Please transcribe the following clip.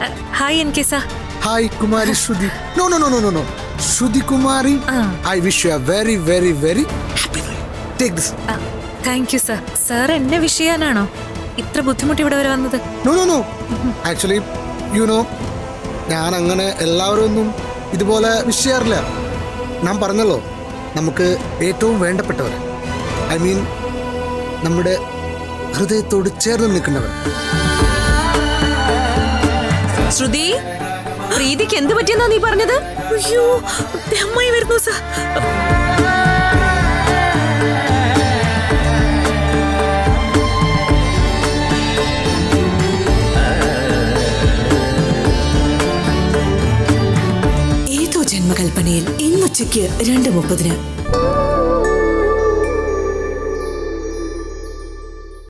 Hi N K sir hi Kumari Shruthi no no no no no no Shruthi Kumari ആ. I wish you a very very very happy take this thank you sir sir എന്നെ wish ചെയ്യാനാണോ ഇത്ര ബുദ്ധിമുട്ട് ഇവിടെ വരെ വന്നത് no no no actually you know ഞാൻ അങ്ങനെ എല്ലാവരും ഒന്നും ഇതുപോലെ വിഷ് ചെയ്യാറില്ല ഞാൻ പറഞ്ഞല്ലോ നമുക്ക് ഏറ്റവും വേണ്ടപ്പെട്ടവർ ഐ മീൻ നമ്മുടെ ഹൃദയത്തോട് ചേർന്ന് നിൽക്കുന്നവർ ശ്രുതി പ്രീതിക്ക് എന്ത് പറ്റിയെന്നാ നീ പറഞ്ഞത് അയ്യോ ദേ അമ്മായി വരുന്നു സാർ ഏതോ ജന്മകൽപ്പനയിൽ ഇന്നുച്ചയ്ക്ക് രണ്ട് മുപ്പതിന്